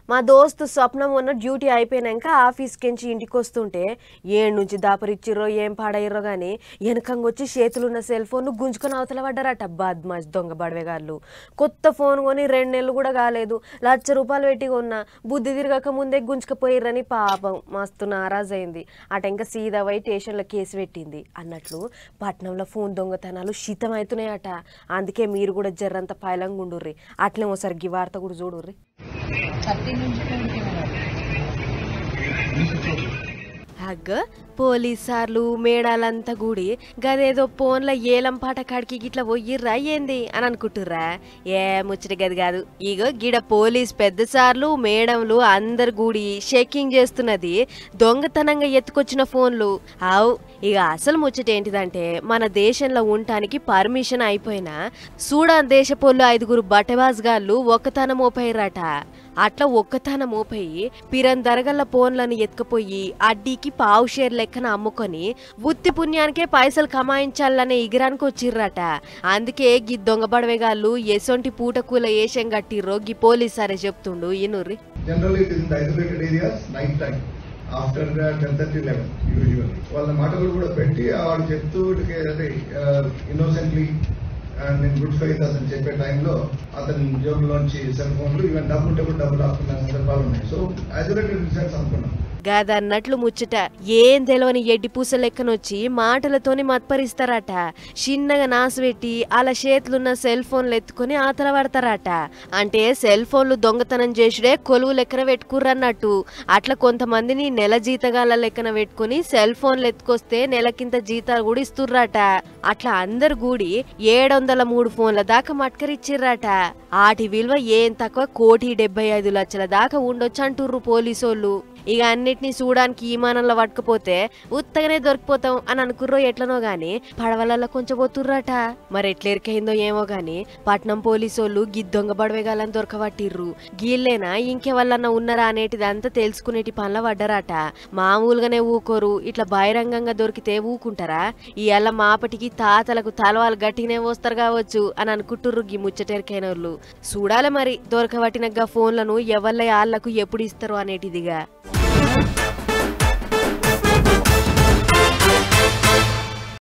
మా దోస్తు స్వప్నం ఉన్న డ్యూటీ అయిపోయినాక ఆఫీస్కించి ఇంటికి వస్తుంటే ఏడు నుంచి దాపరిచ్చిర్రో ఏం పాడయ్యరో కానీ వెనకంగా వచ్చి చేతులున్న సెల్ ఫోన్ గుంజుకొని అవతల పడ్డారట బద్మాష్ దొంగ బడవేగాళ్ళు కొత్త ఫోన్ కొని రెండు నెలలు కూడా కాలేదు లక్ష రూపాయలు పెట్టి కొన్నా బుద్ధి తిరగక ముందే గుంజుకపోయిర్రని పాపం మస్తు నారాజైంది అట ఇంకా సీదా పోయి స్టేషన్లో కేసు పెట్టింది అన్నట్లు పట్నంలో ఫోన్ దొంగతనాలు శితం అవుతున్నాయట అందుకే మీరు కూడా జర్రంత పైలంగా ఉండుర్రి అట్లే ఒకసారి గి వార్త కూడా చూడుర్రి థర్టీ నుంచి ట్వంటీ హగ్గ పోలీసార్లు మేడాలంతా కూడి గదేదో ఫోన్ల ఏలం పాట కాడికి గిట్ల పోయిర్రా ఏంది అని అనుకుంటుర్రా ఏ ముచ్చట గది కాదు ఇగో గిడ పోలీస్ పెద్ద సార్లు మేడంలు అందరు కూడి చెకింగ్ చేస్తున్నది దొంగతనంగా ఎత్తుకొచ్చిన ఫోన్లు అవు ఇక అసలు ముచ్చట ఏంటిదంటే మన దేశంలో ఉండటానికి పర్మిషన్ అయిపోయినా సూడాన్ దేశపోళ్ళు ఐదుగురు బట్టబాజ్గాళ్ళు ఒక్కతనం మోపైరట అట్లా ఒక్కతనం మోపయి పిరన్ దరగల్ల ఫోన్లను ఎత్తుకుపోయి అడ్డీకి పావు షేర్ లెక్కన అమ్ముకొని ఉత్తి పుణ్యానికే పైసలు కమాయించాలనే ఇగిరానికి వచ్చిర్రట అందుకే గి దొంగ బడవేగాళ్ళు ఎసొంటి పూటకూల ఏషం కట్టిర్రో గి పోలీస్ సరే చెప్తుండు ఈనుర్రి Generally, it is in the isolated areas, night time, after ten thirty eleven usual వాళ్ళ మాటలు కూడా పెట్టి వాడు చెప్తూ వీటికి అదే ఇన్నోసెంట్లీ నేను గుడ్ ఫైత్ అతను చెప్పే టైంలో అతని జోబులోంచి సెల్ ఫోన్లు ఈవెన్ డబ్బు ఉంటే కూడా డబ్బులు ఆపుకున్న సందర్భాలు ఉన్నాయి సో ఐసోలేటెడ్ ఇన్సిడెంట్స్ అనుకున్నాం గదన్నట్లు ముచ్చట ఏం తెలవని ఎడ్డి పూస లెక్కనొచ్చి మాటలతోని మత్పరిస్తారట చిన్నగా నాసుపెట్టి అలా చేతులున్న సెల్ ఫోన్లు ఎత్తుకొని ఆతల పడతారట అంటే సెల్ ఫోన్లు దొంగతనం చేసుడే కొలువు లెక్కన పెట్టుకుర్రన్నట్టు అట్లా కొంతమందిని నెల జీతగాల లెక్కన పెట్టుకుని సెల్ ఫోన్లు ఎత్తుకొస్తే నెలకింత జీతాలు కూడా ఇస్తుర్రట అట్లా అందరు కూడి ఏడొందల మూడు ఫోన్ల దాకా మట్కరిచ్చిర్రట ఆటి విలువ ఏం తక్కువ కోటి డెబ్బై ఐదు లక్షల దాకా ఉండొచ్చు అంటుర్రు పోలీసోళ్ళు ఇక అన్నిటినీ చూడడానికి ఈమానంలో పట్టుకపోతే ఉత్తగానే దొరికిపోతాం అని అనుకుర్రో ఎట్లనో గాని పడవలలో కొంచెం పోతుర్రట మరి ఎట్లెరికైందో ఏమో గాని పట్నం పోలీసోళ్ళు గిద్దొంగ బడవేగాలని దొరకబట్టిర్రు గీళ్ళేనా ఇంకెవల్లన్నా ఉన్నారా అనేటిది అంతా తెలుసుకునేటి పనుల పడ్డరట మామూలుగానే ఊకోరు ఇట్లా బహిరంగంగా దొరికితే ఊకుంటారా ఇవాళ మాపటికి తాతలకు తలవాలు గట్టిగానే వస్తారు కావచ్చు అని అనుకుంటుర్రు గీ ముచ్చటెరికైన వాళ్ళు చూడాలి మరి దొరకబట్టిన గా ఫోన్లను ఎవళ్ళ ఆళ్లకు ఎప్పుడు ఇస్తారు అనేటిదిగా